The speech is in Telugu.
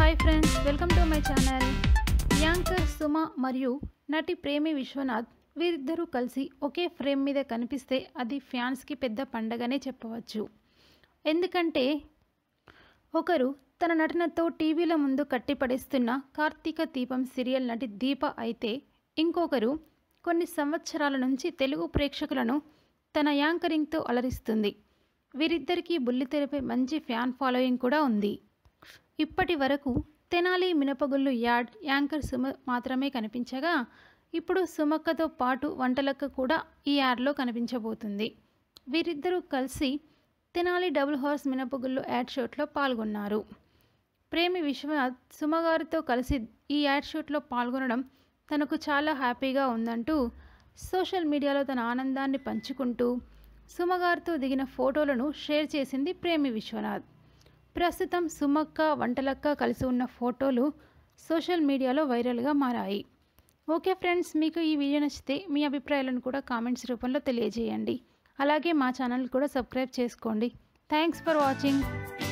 hi friends welcome to my channel anchor Suma మరియు నటి ప్రేమి విశ్వనాథ్ వీరిద్దరూ కలిసి ఒకే ఫ్రేమ్ మీద కనిపిస్తే అది ఫ్యాన్స్కి పెద్ద పండగనే చెప్పవచ్చు ఎందుకంటే ఒకరు తన నటనతో టీవీల ముందు కట్టిపడేస్తున్న కార్తీక దీపం సీరియల్ నటి దీప అయితే ఇంకొకరు కొన్ని సంవత్సరాల నుంచి తెలుగు ప్రేక్షకులను తన యాంకరింగ్తో అలరిస్తుంది వీరిద్దరికీ బుల్లితెరపై మంచి ఫ్యాన్ ఫాలోయింగ్ కూడా ఉంది ఇప్పటి వరకు తెనాలి మినపగుళ్ళు యాడ్ యాంకర్ సుమ మాత్రమే కనిపించగా ఇప్పుడు సుమక్కతో పాటు వంటలక్క కూడా ఈ యాడ్లో కనిపించబోతుంది వీరిద్దరూ కలిసి తెనాలి డబుల్ హార్స్ మినపగుళ్ళు యాడ్ షూట్లో పాల్గొన్నారు ప్రేమి విశ్వనాథ్ సుమగారితో కలిసి ఈ యాడ్ షూట్లో పాల్గొనడం తనకు చాలా హ్యాపీగా ఉందంటూ సోషల్ మీడియాలో తన ఆనందాన్ని పంచుకుంటూ సుమగారితో దిగిన ఫోటోలను షేర్ చేసింది ప్రేమి విశ్వనాథ్ ప్రస్తుతం సుమక్క వంటలక్క కలిసి ఉన్న ఫోటోలు సోషల్ మీడియాలో వైరల్గా మారాయి ఓకే ఫ్రెండ్స్ మీకు ఈ వీడియో నచ్చితే మీ అభిప్రాయాలను కూడా కామెంట్స్ రూపంలో తెలియజేయండి అలాగే మా ఛానల్ కూడా సబ్స్క్రైబ్ చేసుకోండి థ్యాంక్స్ ఫర్ వాచింగ్